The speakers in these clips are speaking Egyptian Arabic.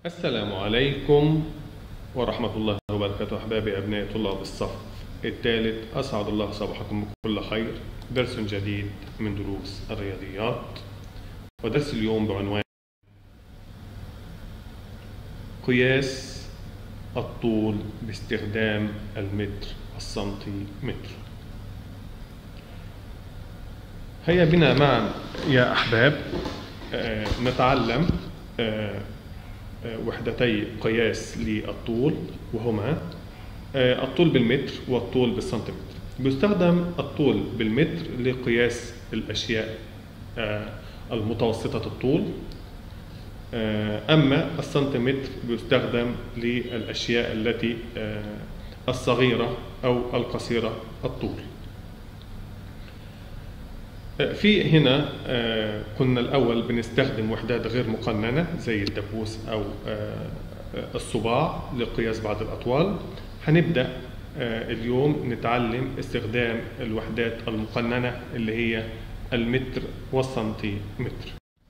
السلام عليكم ورحمة الله وبركاته أحبابي أبناء طلاب الصف الثالث أسعد الله صباحكم بكل خير درس جديد من دروس الرياضيات ودرس اليوم بعنوان قياس الطول باستخدام المتر السنتيمتر هيا بنا معا يا أحباب آه، نتعلم آه، آه، وحدتي قياس للطول وهما آه، الطول بالمتر والطول بالسنتيمتر بيستخدم الطول بالمتر لقياس الأشياء آه، المتوسطة الطول آه، أما السنتيمتر بيستخدم للأشياء التي آه، الصغيرة أو القصيرة الطول في هنا آه، كنا الأول بنستخدم وحدات غير مقننة زي الدبوس أو آه، الصباع لقياس بعض الأطوال هنبدأ آه، اليوم نتعلم استخدام الوحدات المقننة اللي هي المتر والسنتيمتر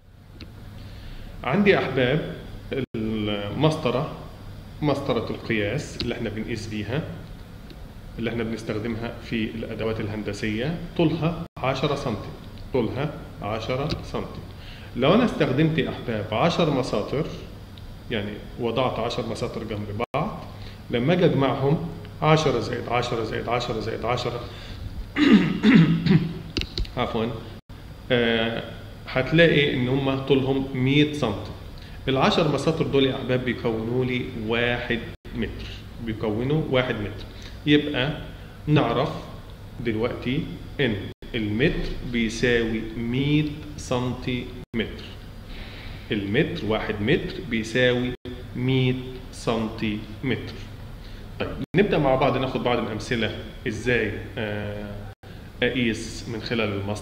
عندي أحباب المسطرة مسطرة القياس اللي احنا بنقيس بيها اللي احنا بنستخدمها في الادوات الهندسيه طولها 10 سم طولها 10 سم لو انا استخدمت يا احباب 10 مساطر يعني وضعت 10 مساطر جنب بعض لما اجي اجمعهم 10 زائد 10 زائد 10 زائد 10 عفوا آه هتلاقي ان هم طولهم 100 سم العشر مساطر دول يا احباب بيكونوا لي واحد متر بيكونوا واحد متر يبقى نعرف دلوقتي ان المتر بيساوي 100 سنتيمتر المتر واحد متر بيساوي 100 سنتيمتر طيب نبدأ مع بعض ناخد بعض الأمثلة ازاي آه، أقيس من خلال المسطرة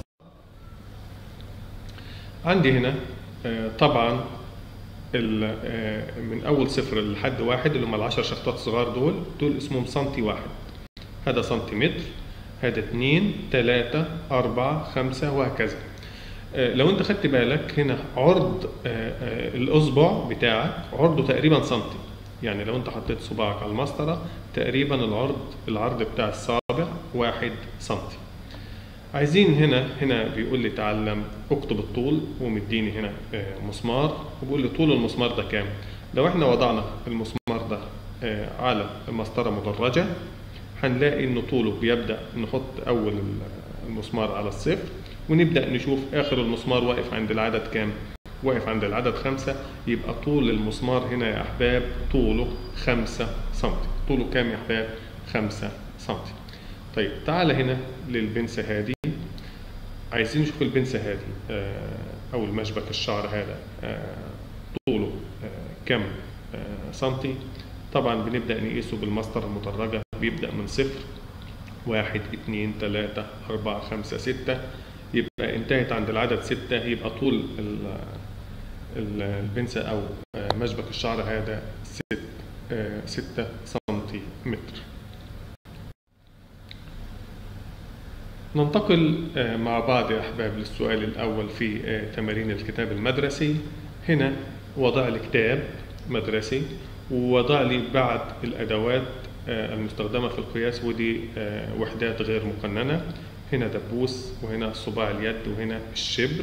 عندي هنا آه، طبعا ال- آه، من اول صفر لحد واحد اللي هم العشر شخطات صغار دول دول اسمهم سنتي واحد هذا سنتيمتر هذا اتنين تلاتة أربعة خمسة وهكذا آه، لو انت خدت بالك هنا عرض آه، آه، الأصبع بتاعك عرضه تقريبا سنتي يعني لو انت حطيت صباعك على المسطرة تقريبا العرض العرض بتاع الصابع واحد سنتي عايزين هنا هنا بيقول لي تعلم اكتب الطول ومديني هنا آه، مسمار وبيقول لي طول المسمار ده كام لو احنا وضعنا المسمار ده آه، على مسطره مدرجه هنلاقي ان طوله بيبدا نحط اول المسمار على الصفر ونبدا نشوف اخر المسمار واقف عند العدد كام واقف عند العدد خمسة يبقى طول المسمار هنا يا أحباب طوله خمسة سنتي طوله كام يا أحباب خمسة سنتي طيب تعال هنا للبنسة هذه عايزين نشوف البنسة هذه آه، أو المشبك الشعر هذا آه، طوله آه، كم آه، سنتي طبعا بنبدأ نقيسه بالمسطرة المدرجة بيبدأ من صفر واحد اتنين تلاتة أربعة خمسة ستة يبقى انتهت عند العدد ستة يبقى طول ال- ال- البنسة أو آه، مشبك الشعر هذا ست آه، ستة سنتيمتر ننتقل آه، مع بعض يا أحباب للسؤال الأول في آه، تمارين الكتاب المدرسي هنا وضع لي كتاب مدرسي ووضع لي بعض الأدوات آه، المستخدمة في القياس ودي آه، وحدات غير مقننة هنا دبوس وهنا صباع اليد وهنا الشبر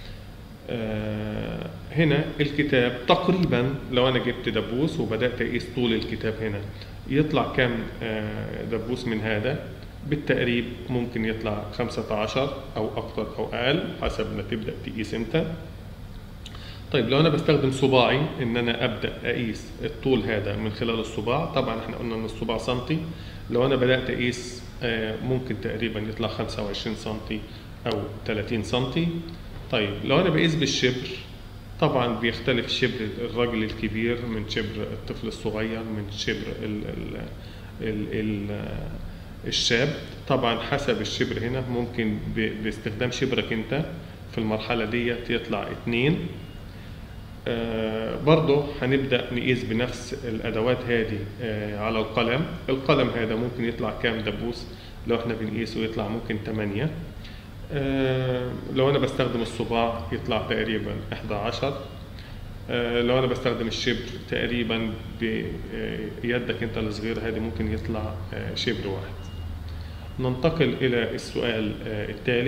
آه، هنا الكتاب تقريبا لو انا جبت دبوس وبدات اقيس طول الكتاب هنا يطلع كام آه، دبوس من هذا بالتقريب ممكن يطلع 15 او اكتر او اقل حسب ما تبدا تقيس امتى طيب لو انا بستخدم صباعي ان انا ابدا اقيس الطول هذا من خلال الصباع طبعا احنا قلنا ان الصباع سنتي لو انا بدات اقيس آه، ممكن تقريبا يطلع 25 سنتي او 30 سنتي طيب لو انا بقيس بالشبر طبعا بيختلف شبر الرجل الكبير من شبر الطفل الصغير من شبر ال ال ال ال الشاب طبعا حسب الشبر هنا ممكن ب- باستخدام شبرك انت في المرحلة دي يطلع اتنين آه، برضه هنبدأ نقيس بنفس الأدوات هذه آه، على القلم القلم هذا ممكن يطلع كام دبوس لو احنا بنقيسه يطلع ممكن 8 آه، لو أنا بستخدم الصباع يطلع تقريبا 11 آه، لو انا بستخدم الشبر تقريبا بيدك انت الصغيرة هذه ممكن يطلع آه، شبر واحد ننتقل الى السؤال آه، التالي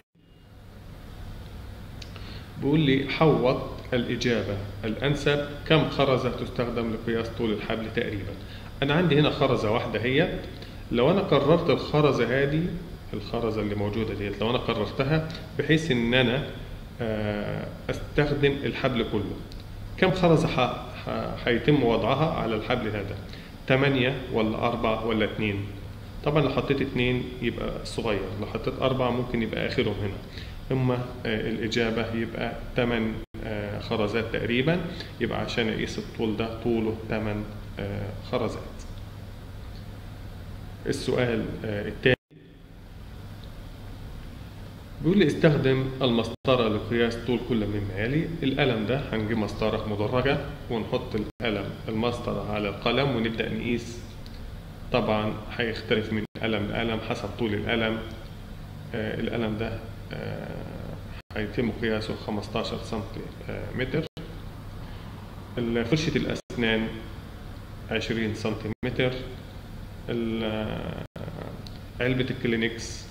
بيقول لي حوط الإجابة الأنسب كم خرزة تستخدم لقياس طول الحبل تقريبا أنا عندي هنا خرزة واحدة هي لو أنا قررت الخرزة هذه الخرزة اللي موجودة ديت لو أنا قررتها بحيث إن أنا آه، أستخدم الحبل كله كم خرزة ح- ح- هيتم وضعها على الحبل هذا تمانية ولا أربعة ولا اتنين طبعا لو حطيت اتنين يبقى صغير لو حطيت أربعة ممكن يبقى آخرهم هنا إما آه، الإجابة يبقى تمن آه، خرزات تقريبا يبقى عشان أقيس الطول ده طوله تمن آه، خرزات السؤال آه، التالي بيقول لي استخدم المسطرة لقياس طول كل مما يلي القلم ده هنجيب مسطرة مدرجة ونحط القلم المسطرة على القلم ونبدأ نقيس طبعا هيختلف من قلم لقلم حسب طول القلم آه، القلم ده آه، هيتم قياسه 15 سنتيمتر فرشة الأسنان 20 سنتيمتر ال- آه، علبة الكلينكس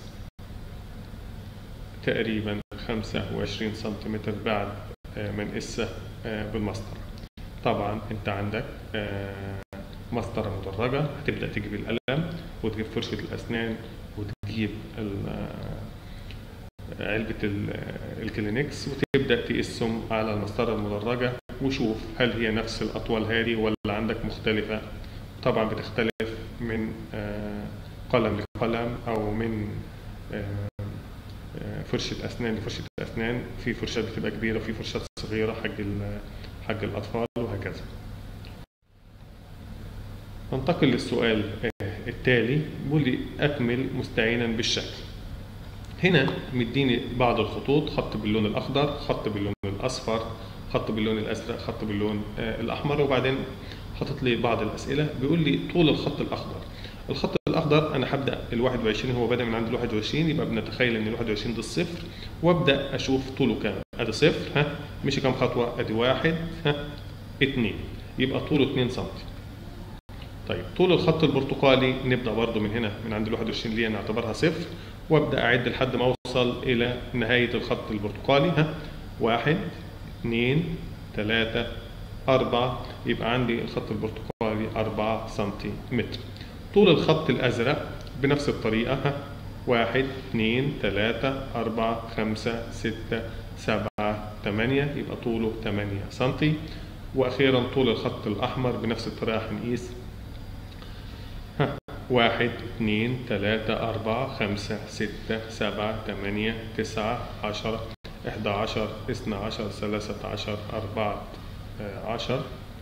تقريبا 25 سنتيمتر بعد آه، ما نقيسها آه، بالمسطرة طبعا انت عندك آه، مسطرة مدرجة هتبدأ تجيب القلم وتجيب فرشة الأسنان وتجيب ال- آه، علبة ال- الكلينكس وتبدأ تقسم على المسطرة المدرجة وشوف هل هي نفس الأطوال هذه ولا عندك مختلفة طبعا بتختلف من آه، قلم لقلم أو من آه، آه، فرشة أسنان لفرشة أسنان في فرشات بتبقى كبيرة وفي فرشات صغيرة حق ال- حق الأطفال وهكذا ننتقل للسؤال آه، التالي بيقول لي أكمل مستعينا بالشكل هنا مديني بعض الخطوط خط باللون الأخضر خط باللون الأصفر خط باللون الأزرق خط باللون آه، الأحمر وبعدين حاطط لي بعض الأسئلة بيقول لي طول الخط الأخضر الخط الأخضر أنا هبدأ ال 21 هو بدأ من عند ال 21 يبقى بنتخيل إن ال 21 ده الصفر وأبدأ أشوف طوله كام أدي صفر ها مشي كام خطوة أدي واحد ها اتنين يبقى طوله 2 سم طيب طول الخط البرتقالي نبدأ برضو من هنا من عند ال 21 اللي هي نعتبرها صفر وابدأ أعد لحد ما أوصل إلى نهاية الخط البرتقالي ها واحد اثنين ثلاثة أربعة يبقى عندي الخط البرتقالي أربعة سنتيمتر طول الخط الأزرق بنفس الطريقة ها واحد اثنين ثلاثة أربعة خمسة ستة سبعة ثمانية يبقى طوله ثمانية سنتي وأخيرا طول الخط الأحمر بنفس الطريقة هنقيس ها واحد اثنين ثلاثة أربعة خمسة ستة سبعة ثمانية تسعة عشرة إحدى عشر اثنى عشر ثلاثة عشر أربعة آه، عشر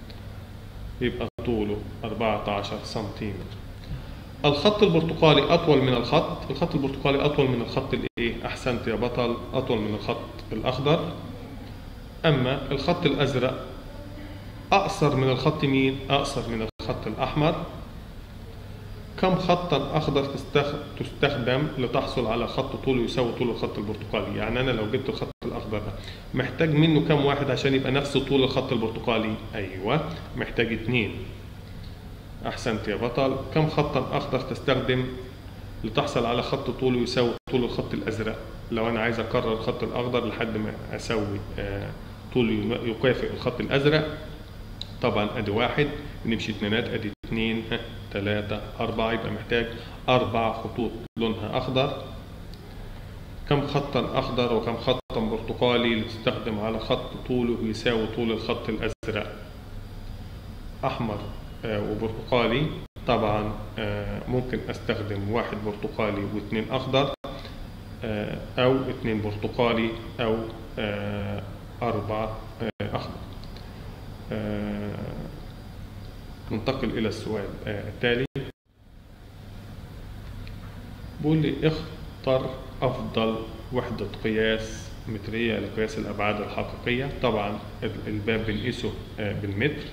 يبقى طوله أربعة عشر سنتيمتر الخط البرتقالي أطول من الخط الخط البرتقالي أطول من الخط الإيه أحسنت يا بطل أطول من الخط الأخضر أما الخط الأزرق أقصر من الخط مين أقصر من الخط الأحمر كم خطا اخضر تستخ- تستخدم لتحصل على خط طوله يساوي طول الخط البرتقالي يعني انا لو جبت الخط الاخضر ده محتاج منه كم واحد عشان يبقى نفس طول الخط البرتقالي ايوه محتاج اتنين احسنت يا بطل كم خطا اخضر تستخدم لتحصل على خط طوله يساوي طول الخط الازرق لو انا عايز اكرر الخط الاخضر لحد ما اسوي آه، طوله يكافئ الخط الازرق طبعا ادي واحد نمشي اتنينات ادي اتنين ها تلاتة أربعة يبقى محتاج أربع خطوط لونها أخضر كم خطا أخضر وكم خطا برتقالي لتستخدم على خط طوله يساوي طول الخط الأزرق أحمر آه، وبرتقالي طبعا آه، ممكن أستخدم واحد برتقالي واثنين أخضر آه، أو اثنين برتقالي أو آه، أربعة آه، أخضر آه، ننتقل إلى السؤال آه، التالي بيقول لي اختر أفضل وحدة قياس مترية لقياس الأبعاد الحقيقية طبعا ال- الباب بنقيسه آه، بالمتر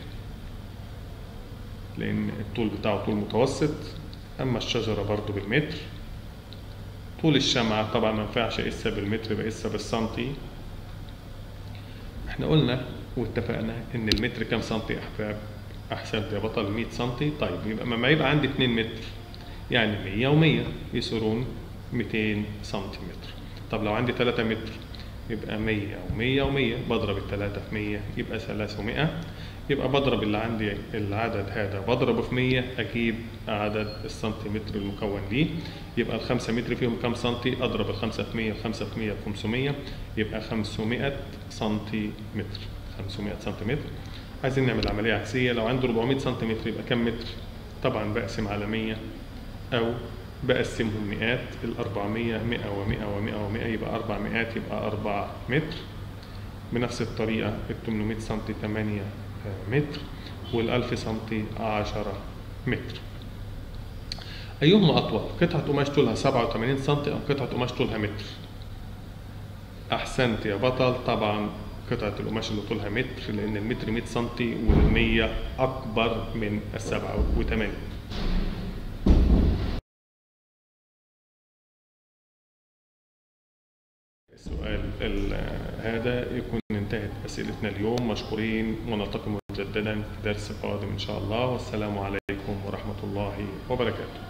لأن الطول بتاعه طول متوسط أما الشجرة برضو بالمتر طول الشمعة طبعا ما ينفعش أقيسها بالمتر بقيسها بالسنتي احنا قلنا واتفقنا ان المتر كام سنتي يا احباب احسنت يا بطل 100 سنتي طيب يبقى ما يبقى عندي 2 متر يعني 100 و100 يصيرون 200 سنتيمتر طب لو عندي 3 متر يبقى 100 و100 و100 بضرب الثلاثة في 100 يبقى 300 يبقى بضرب اللي عندي العدد هذا بضربه في 100 اجيب عدد السنتيمتر المكون ليه يبقى ال 5 متر فيهم كام سنتي اضرب ال 5 في 100 5 في 100 في 500 يبقى 500 سنتيمتر 500 سنتيمتر عايزين نعمل عملية عكسية لو عندي 400 سنتيمتر يبقى كام متر طبعا بقسم على 100 أو بقسمهم مئات ال 400 100 و100 و100 و100 يبقى 400 يبقى 4 متر بنفس الطريقة ال 800 سم 8 متر وال 1000 سم 10 متر أيهما أطول؟ قطعة قماش طولها 87 سم أم قطعة قماش طولها متر؟ أحسنت يا بطل طبعا قطعة القماش اللي طولها متر لأن المتر 100 سم وال100 أكبر من السبعة وثمانية السؤال هذا يكون انتهت أسئلتنا اليوم مشكورين ونلتقي مجددا في درس قادم إن شاء الله والسلام عليكم ورحمة الله وبركاته